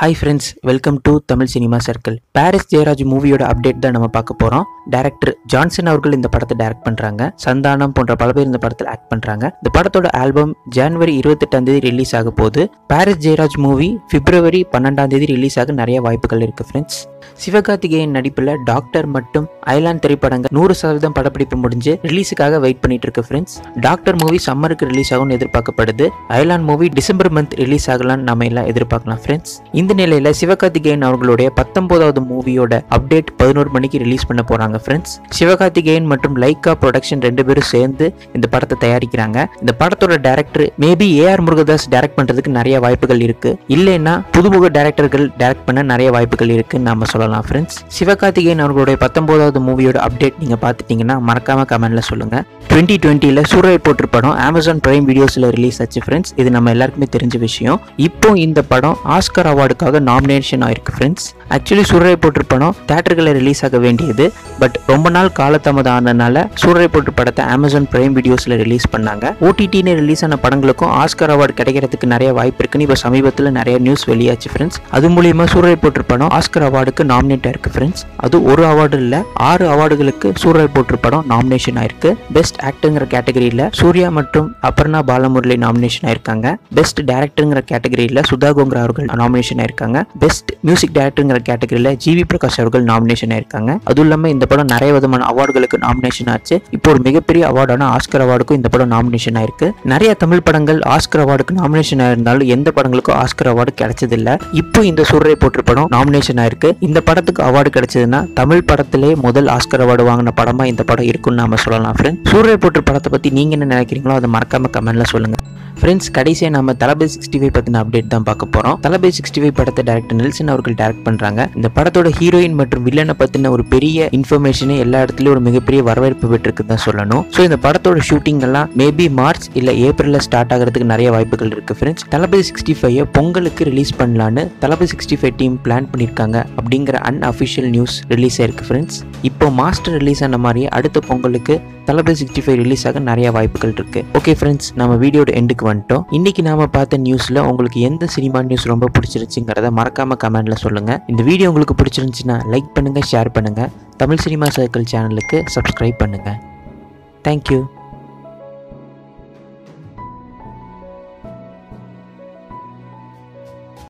hi friends welcome to Tamil cinema circle Paris Jeyaraj மூவியோட update தான் நம்ம பார்க்க போகிறோம் டேரக்டர் ஜான்சன் அவர்கள் இந்த படத்தை டைரக்ட் பண்ணுறாங்க சந்தானம் போன்ற பல பேர் இந்த படத்தில் ஆக்ட் பண்ணுறாங்க இந்த படத்தோட ஆல்பம் ஜனவரி இருபத்தெட்டாம் தேதி ரிலீஸ் ஆக போகுது பாரிஸ் ஜெயராஜ் மூவி பிப்ரவரி பன்னெண்டாம் தேதி ரிலீஸ் ஆக நிறைய வாய்ப்புகள் இருக்குது ஃப்ரெண்ட்ஸ் சிவகார்த்திகேயன் நடிப்பில் டாக்டர் மற்றும் ஐலாண்ட் திரைப்படங்கள் நூறு சதவீதம் படப்பிடிப்பு முடிஞ்சு ரிலீஸுக்காக வெயிட் பண்ணிட்டு இருக்கு ஃப்ரெண்ட்ஸ் டாக்டர் மூவி சம்மருக்கு ரிலீஸ் ஆகும்னு எதிர்பார்க்கப்படுது island movie December month release ஆகலாம்னு நம்ம எல்லாம் எதிர்பார்க்கலாம் ஃப்ரெண்ட்ஸ் இந்த நிலையில சிவகார்த்திகேயன் அவர்களுடைய பத்தொன்பதாவது மூவியோட அப்டேட் பதினோரு மணிக்கு ரிலீஸ் பண்ண போறாங்க ஃப்ரெண்ட்ஸ் சிவகார்த்திகேயன் மற்றும் லைக்கா ப்ரொடக்ஷன் ரெண்டு பேரும் சேர்ந்து இந்த படத்தை தயாரிக்கிறாங்க இந்த படத்தோட director maybe AR Murugadoss direct பண்றதுக்கு நிறைய வாய்ப்புகள் இருக்கு இல்லைன்னா புதுமுக டேரக்டர்கள் டைரக்ட் பண்ண நிறைய வாய்ப்புகள் இருக்குன்னு நம்ம சொல்லலாம் ஃப்ரெண்ட்ஸ் சிவகார்த்திகேயன் அவர்களுடைய பத்தொன்பதாவது மூவியோட அப்டேட் நீங்க பார்த்துட்டீங்கன்னா மறக்காம கமெண்ட்ல சொல்லுங்க டுவெண்ட்டி டுவெண்ட்டியில் சூரிய போட்டு படம் அமேசான் பிரைம் வீடியோஸில் ரிலீஸ் ஆச்சு ஃப்ரெண்ட்ஸ் இது நம்ம எல்லாருக்குமே தெரிஞ்ச விஷயம் இப்போ இந்த படம் ஆஸ்கர் அவார்டுக்காக நாமினேஷன் ஆயிருக்கு ஃப்ரெண்ட்ஸ் ஆக்சுவலி சூரிய போட்டு படம் தேட்டர்களில் ரிலீஸ் ஆக வேண்டியது பட் ரொம்ப நாள் காலதாமதம் ஆனதுனால சூரிய போட்டு படத்தை அமேசான் பிரைம் வீடியோஸில் ரிலீஸ் பண்ணாங்க ஓடிடின்னு ரிலீஸ் ஆன படங்களுக்கும் ஆஸ்கர் அவார்டு கிடைக்கிறதுக்கு நிறைய வாய்ப்பு இருக்குன்னு இப்போ சமீபத்தில் நிறைய நியூஸ் வெளியாச்சு ஃப்ரெண்ட்ஸ் அது மூலியமா சூரிய போட்டு படம் ஆஸ்கர் அவார்டுக்கு நாமினேட் ஆயிருக்கு ஃப்ரெண்ட்ஸ் அது ஒரு அவார்டு இல்லை ஆறு அவார்டுகளுக்கு சூரிய போட்டு படம் நாமினேஷன் ஆயிருக்கு பெஸ்ட் ஆக்டருங்கிற கேட்டகரியில் சூர்யா மற்றும் அபர்ணா பாலமுரளி நாமினேஷன் ஆயிருக்காங்க பெஸ்ட் டேரக்டருங்கிற கேட்டகரியில் சுதா கோங்கரா அவர்கள் நாமினேஷன் ஆயிருக்காங்க பெஸ்ட் மியூசிக் டேரக்டருங்கிற கேட்டகரியில் ஜிவி பிரகாஷ் அவர்கள் நாமினேஷன் ஆயிருக்காங்க அதுவும் இல்லாமல் இந்த படம் நிறைய விதமான அவார்டுகளுக்கு நாமினேஷன் ஆச்சு இப்போ ஒரு மிகப்பெரிய அவார்டான ஆஸ்கர் அவார்டுக்கும் இந்த படம் நாமினேஷன் ஆயிருக்கு நிறைய தமிழ் படங்கள் ஆஸ்கர் அவார்டுக்கு நாமினேஷன் ஆயிருந்தாலும் எந்த படங்களுக்கும் ஆஸ்கர் அவார்டு கிடைச்சதில்ல இப்போ இந்த சூரிய போற்று படம் நாமினேஷன் ஆயிருக்கு இந்த படத்துக்கு அவார்டு கிடைச்சதுன்னா தமிழ் படத்திலே முதல் ஆஸ்கர் அவார்டு வாங்கின படமா இந்த படம் இருக்குன்னு நாம சொல்லலாம் ஃப்ரெண்ட் சூரிய போற்று படத்தை பத்தி நீங்க என்ன நினைக்கிறீங்களோ அதை மறக்காம கமெண்ட்ல சொல்லுங்க ஃப்ரெண்ட்ஸ் கடைசியாக நம்ம தளபதி சிக்ஸ்டி ஃபைவ் பற்றின அப்டேட் தான் பார்க்க போகிறோம் தளபதி சிக்ஸ்டி ஃபைவ் படத்தை டேரக்டர் நெல்சன் அவர்கள் டேரக்ட் பண்ணுறாங்க இந்த படத்தோட ஹீரோயின் மற்றும் வில்லனை பற்றின ஒரு பெரிய இன்ஃபர்மேஷனே எல்லா இடத்துலையும் ஒரு மிகப்பெரிய வரவேற்பு பெற்றிருக்கு தான் சொல்லணும் ஸோ இந்த படத்தோட ஷூட்டிங் எல்லாம் மேபி மார்ச் இல்லை ஏப்ரலில் ஸ்டார்ட் ஆகிறதுக்கு நிறைய வாய்ப்புகள் இருக்குது ஃப்ரெண்ட்ஸ் தளபதி சிக்ஸ்டி ஃபைவ் பொங்கலுக்கு ரிலீஸ் பண்ணலான்னு Thalapathy sixty five team plan பண்ணியிருக்காங்க அப்படிங்கிற அன்அஃபிஷியல் நியூஸ் ரிலீஸ் ஆயிருக்கு ஃப்ரெண்ட்ஸ் இப்போ மாஸ்டர் ரிலீஸ் ஆன மாதிரி அடுத்த பொங்கலுக்கு தளபதி சிக்ஸ்டி ஃபைவ் ரிலீஸ் ஆக நிறைய வாய்ப்புகள் இருக்கு ஓகே ஃப்ரெண்ட்ஸ் நம்ம வீடியோட எண்டுக்கு வந்துட்டோம் இன்னைக்கு நாம பார்த்த நியூஸ்ல உங்களுக்கு எந்த சினிமா நியூஸ் ரொம்ப பிடிச்சிருச்சுங்கிறத மறக்காம கமெண்ட்ல சொல்லுங்க இந்த வீடியோ உங்களுக்கு பிடிச்சிருந்துச்சுன்னா லைக் பண்ணுங்க ஷேர் பண்ணுங்க தமிழ் சினிமா சர்க்கிள் சேனலுக்கு சப்ஸ்கிரைப் பண்ணுங்க தேங்க்யூ